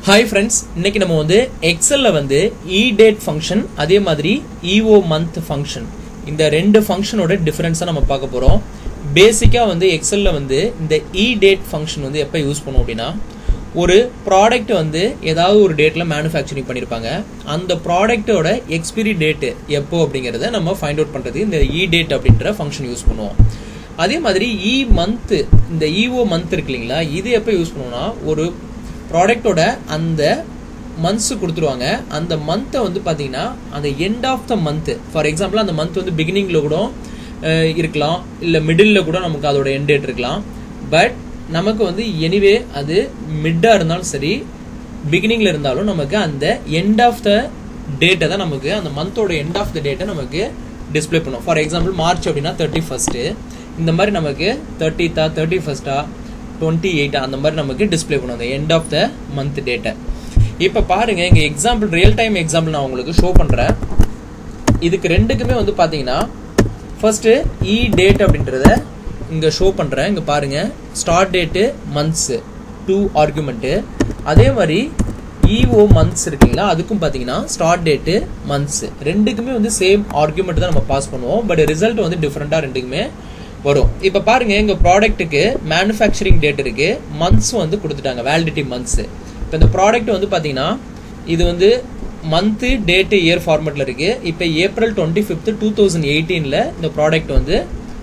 hi friends இன்னைக்கு நம்ம வந்து எக்ஸல்ல வந்து இ டேட் ஃபங்க்ஷன் அதே மாதிரி இஓ மந்த் ஃபங்க்ஷன் இந்த ரெண்டு ஃபங்க்ஷனோட டிஃபரன்ஸாக நம்ம பார்க்க போகிறோம் பேசிக்காக வந்து எக்ஸல்ல வந்து இந்த இ டேட் ஃபங்க்ஷன் வந்து எப்போ யூஸ் பண்ணுவோம் அப்படின்னா ஒரு ப்ராடக்ட் வந்து ஏதாவது ஒரு டேட்டில் மேனுஃபேக்சரிங் பண்ணியிருப்பாங்க அந்த ப்ராடக்ட்டோட எக்ஸ்பிரி டேட்டு எப்போ அப்படிங்கிறத நம்ம ஃபைண்ட் அவுட் பண்ணுறது இந்த இ டேட் அப்படின்ற ஃபங்க்ஷன் யூஸ் பண்ணுவோம் அதே மாதிரி இ மந்த் இந்த இஓ மந்த் இருக்கு இல்லைங்களா இது எப்போ யூஸ் பண்ணுவோம்னா ஒரு ப்ராடக்டோட அந்த மந்த்ஸ் கொடுத்துருவாங்க அந்த மந்த்தை வந்து பார்த்தீங்கன்னா அந்த end of the month for example அந்த மந்த் வந்து பிகினிங்கில் கூட அஹ், இருக்கலாம் இல்லை மிடில் கூட நமக்கு அதோட எண்ட் டேட் இருக்கலாம் பட் நமக்கு வந்து எனிவே அது மிட்டாக இருந்தாலும் சரி பிகினிங்ல இருந்தாலும் நமக்கு அந்த எண்ட் ஆஃப் த டேட்டை தான் நமக்கு அந்த மந்தோட எண்ட் ஆஃப் த டேட்டை நமக்கு டிஸ்ப்ளே பண்ணும் ஃபார் எக்ஸாம்பிள் மார்ச் அப்படின்னா தேர்ட்டி ஃபஸ்ட்டு இந்த மாதிரி நமக்கு தேர்ட்டித்தா தேர்ட்டி ஃபஸ்ட்டா டுவெண்ட்டி எயிட்டா அந்த மாதிரி நமக்கு டிஸ்ப்ளே பண்ணும் அந்த எண்ட் ஆஃப் த மந்த் டேட்டை இப்போ பாருங்க இங்க எக்ஸாம்பிள் ரியல் டைம் எக்ஸாம்பிள் நான் உங்களுக்கு ஷோ பண்றேன் இதுக்கு ரெண்டுக்குமே வந்து பாத்தீங்கன்னா ஃபர்ஸ்ட் இ டேட் அப்படின்றத இங்க ஷோ பண்றேன் இங்க பாருங்க start date months to argument அதே மாதிரி இஓ மந்த்ஸ் இருக்குங்களா அதுக்கும் பாத்தீங்கன்னா ஸ்டார்ட் டேட்டு மந்த்ஸ் ரெண்டுக்குமே வந்து சேம் ஆர்குமெண்ட் தான் நம்ம பாஸ் பண்ணுவோம் பட் ரிசல்ட் வந்து டிஃப்ரெண்டா ரெண்டுக்குமே வரும் இப்போ பாருங்க எங்க ப்ராடக்ட்டுக்கு மேனுஃபேக்சரிங் டேட் இருக்கு மந்த்ஸ் வந்து கொடுத்துட்டாங்க வேலிடிட்டி மந்த்ஸ் இப்போ இந்த ப்ராடக்ட் வந்து பாத்தீங்கன்னா இது வந்து மந்த்து டேட்டு இயர் ஃபார்மேட்ல இருக்கு இப்போ April twenty fifth two thousand எயிட்டீன்ல இந்த ப்ராடக்ட் வந்து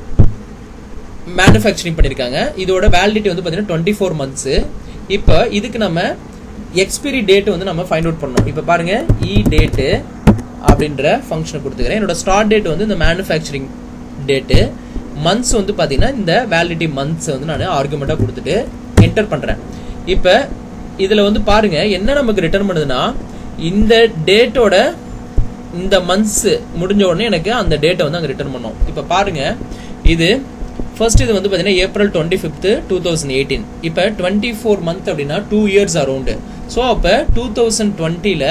மேனுஃபேக்சரிங் பண்ணியிருக்காங்க இதோட வேலிடிட்டி வந்து பார்த்தீங்கன்னா டுவெண்ட்டி ஃபோர் மந்த்ஸு இப்போ இதுக்கு நம்ம எக்ஸ்பிரி டேட் வந்து நம்ம ஃபைண்ட் அவுட் பண்ணணும் இப்போ பாருங்க இ டேட்டு அப்படின்ற ஃபங்க்ஷனை கொடுத்துக்கிறேன் என்னோட ஸ்டார்ட் டேட் வந்து இந்த மேனுஃபேக்சரிங் டேட்டு மந்த்ஸ் வந்து பார்த்தீங்கன்னா இந்த வேலிடிட்டி மந்த்ஸ் வந்து நான் ஆர்குமெண்ட்டாக கொடுத்துட்டு என்டர் பண்ணுறேன் இப்போ இதில் வந்து பாருங்க என்ன நமக்கு ரிட்டர்ன் பண்ணுதுன்னா இந்த டேட்டோட இந்த மந்த்ஸ் முடிஞ்ச உடனே எனக்கு அந்த டேட்டை வந்து அங்கே ரிட்டர்ன் பண்ணோம் இப்போ பாருங்க இது ஃபர்ஸ்ட் இது வந்து பார்த்தீங்கன்னா April twenty fifth two thousand eighteen இப்போ டுவெண்ட்டி ஃபோர் மந்த் அப்படின்னா டூ இயர்ஸ் அரௌண்டு ஸோ அப்போ டூ தௌசண்ட் டுவெண்ட்டியில்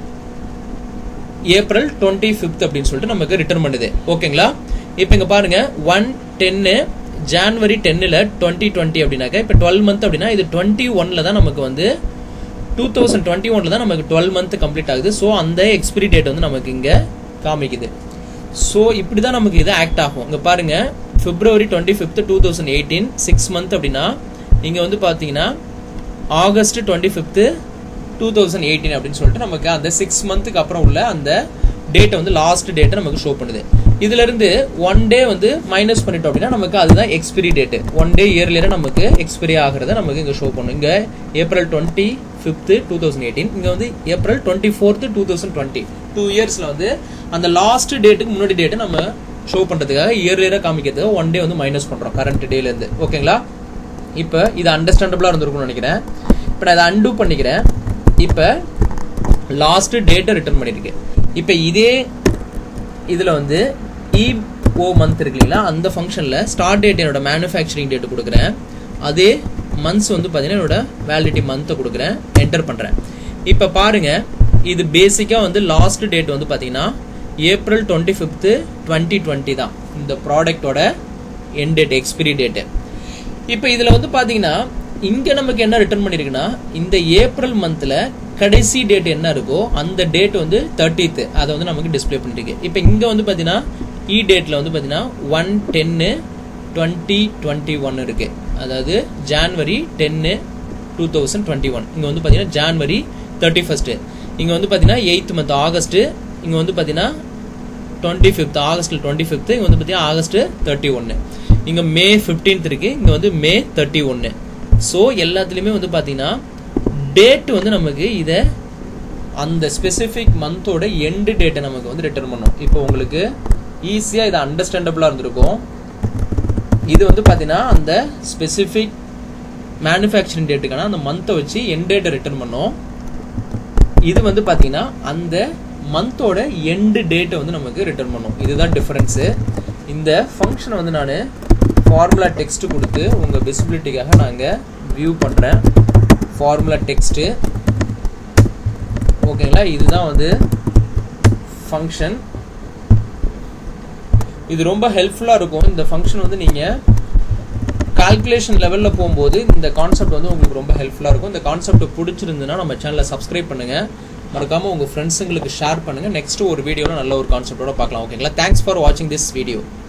ஏப்ரல் டுவெண்ட்டி ஃபிஃப்த் அப்படின்னு சொல்லிட்டு நமக்கு ரிட்டர்ன் பண்ணுது ஓகேங்களா இப்போ இங்கே பாருங்க ஒன் டென்னு ஜான்வரி டென்னில் டுவெண்ட்டி டுவெண்ட்டி அப்படின்னாக்க இப்போ டுவெல் மந்த் அப்படின்னா இது டுவெண்ட்டி ஒனில் தான் நமக்கு வந்து டூ தௌசண்ட் டுவெண்ட்டி ஒனில் தான் நமக்கு டுவெல் மந்த் கம்ப்ளீட் ஆகுது ஸோ அந்த எக்ஸ்பிரி டேட் வந்து நமக்கு இங்கே காமிக்குது ஸோ இப்படி தான் நமக்கு இது ஆக்ட் ஆகும் இங்கே பாருங்க February twenty fifth two thousand eighteen six month அப்படின்னா இங்கே வந்து பார்த்தீங்கன்னா August twenty fifth two thousand eighteen அப்படின்னு சொல்லிட்டு நமக்கு அந்த சிக்ஸ் மந்த்துக்கு அப்புறம் உள்ள அந்த டேட்டை வந்து லாஸ்ட் டேட்டை நமக்கு ஷோ பண்ணுது இதுல இருந்து ஒன் டே வந்து மைனஸ் பண்ணிட்டோம் அப்படின்னா நமக்கு அதுதான் எக்ஸ்பிரி டேட் ஒன் டே இயர்லியரா நமக்கு எக்ஸ்பிரி ஆகிறத நமக்கு இங்க ஷோ பண்ணும் இங்க April twenty fifth two thousand eighteen இங்க வந்து April twenty fourth two thousand twenty two இயர்ஸ்ல வந்து அந்த லாஸ்ட் டேட்டுக்கு முன்னாடி டேட்டை நம்ம ஷோ பண்றதுக்காக இயர்லியரா காமிக்கிறதுக்காக ஒன் டே வந்து மைனஸ் பண்றோம் கரண்ட் டேல இருந்து ஓகேங்களா இப்போ இது அண்டர்ஸ்டாண்டபிளா இருந்திருக்கும்னு நினைக்கிறேன் இப்போ நான் இதை அன்டூ பண்ணிக்கிறேன் இப்போ லாஸ்ட் டேட்டை ரிட்டர்ன் பண்ணிருக்கு இப்போ இதே இதில் வந்து இ ஓ மந்த் இருக்கு இல்லைங்களா அந்த ஃபங்க்ஷனில் ஸ்டார்ட் டேட் என்னோட மேனுஃபேக்சரிங் டேட் கொடுக்குறேன் அதே மந்த்ஸ் வந்து பார்த்தீங்கன்னா என்னோட வேலிடிட்டி மந்த்தை கொடுக்குறேன் என்டர் பண்ணுறேன் இப்போ பாருங்க இது பேசிக்காக வந்து லாஸ்ட் டேட் வந்து பார்த்தீங்கன்னா April twenty fifth twenty twenty தான் இந்த ப்ராடக்டோட என் டேட் எக்ஸ்பிரி டேட்டு இப்போ இதில் வந்து பார்த்தீங்கன்னா இங்கே நமக்கு என்ன ரிட்டர்ன் பண்ணியிருக்குன்னா இந்த ஏப்ரல் மந்தில் கடைசி டேட் என்ன இருக்கோ அந்த டேட் வந்து தேர்ட்டீத்து அதை வந்து நமக்கு டிஸ்ப்ளே பண்ணிருக்கு இப்போ இங்கே வந்து பார்த்தீங்கன்னா இ டேட்டில் வந்து பார்த்தீங்கன்னா one ten twenty twenty one இருக்கு அதாவது January ten two thousand twenty one இங்கே வந்து பார்த்தீங்கன்னா ஜான்வரி தேர்ட்டி ஃபஸ்ட்டு இங்கே வந்து பார்த்தீங்கன்னா எயித் மந்த் ஆகஸ்ட்டு இங்கே வந்து பார்த்தீங்கன்னா டுவெண்ட்டி ஃபிஃப்த் ஆகஸ்ட்ல டுவெண்ட்டி ஃபிஃப்த் இங்கே வந்து பார்த்தீங்கன்னா ஆகஸ்ட் தேர்ட்டி ஒன்று இங்கே மே ஃபிஃப்டீன்த் இருக்கு இங்கே வந்து மே தேர்ட்டி ஒன்று ஸோ எல்லாத்துலேயுமே வந்து பார்த்தீங்கன்னா டேட் வந்து நமக்கு இதை அந்த ஸ்பெசிஃபிக் மந்தோட எண்டு டேட்டை நமக்கு வந்து ரிட்டர்ன் பண்ணும் இப்போ உங்களுக்கு ஈஸியாக இது அண்டர்ஸ்டாண்டபிளாக இருந்திருக்கும் இது வந்து பார்த்தீங்கன்னா அந்த ஸ்பெசிஃபிக் மேனுஃபேக்சரிங் டேட்டுக்கான அந்த மந்த்தை வச்சு எண்ட் டேட்டை ரிட்டர்ன் பண்ணோம் இது வந்து பார்த்தீங்கன்னா அந்த மந்தோட எண்டு டேட்டை வந்து நமக்கு ரிட்டர்ன் பண்ணும் இதுதான் டிஃபரன்ஸு இந்த ஃபங்க்ஷனை வந்து நான் ஃபார்முலா டெக்ஸ்ட் கொடுத்து உங்கள் விசிபிலிட்டிக்காக நாங்கள் வியூ பண்ணுறேன் ஃபார்முலா டெக்ஸ்ட்டு ஓகேங்களா இதுதான் வந்து ஃபங்க்ஷன் இது ரொம்ப ஹெல்ப்ஃபுல்லாக இருக்கும் இந்த ஃபங்க்ஷன் வந்து நீங்கள் கால்குலேஷன் லெவலில் போகும்போது இந்த கான்செப்ட் வந்து உங்களுக்கு ரொம்ப ஹெல்ப்ஃபுல்லாக இருக்கும் இந்த கான்செப்ட் பிடிச்சிருந்துன்னா நம்ம சேனலை சப்ஸ்கிரைப் பண்ணுங்கள் மறக்காமல் உங்கள் ஃப்ரெண்ட்ஸுங்களுக்கு ஷேர் பண்ணுங்கள் நெக்ஸ்ட் ஒரு வீடியோவில் நல்ல ஒரு கான்செப்டோட பார்க்கலாம் ஓகேங்களா தேங்க்ஸ் ஃபார் வாட்சிங் திஸ் வீடியோ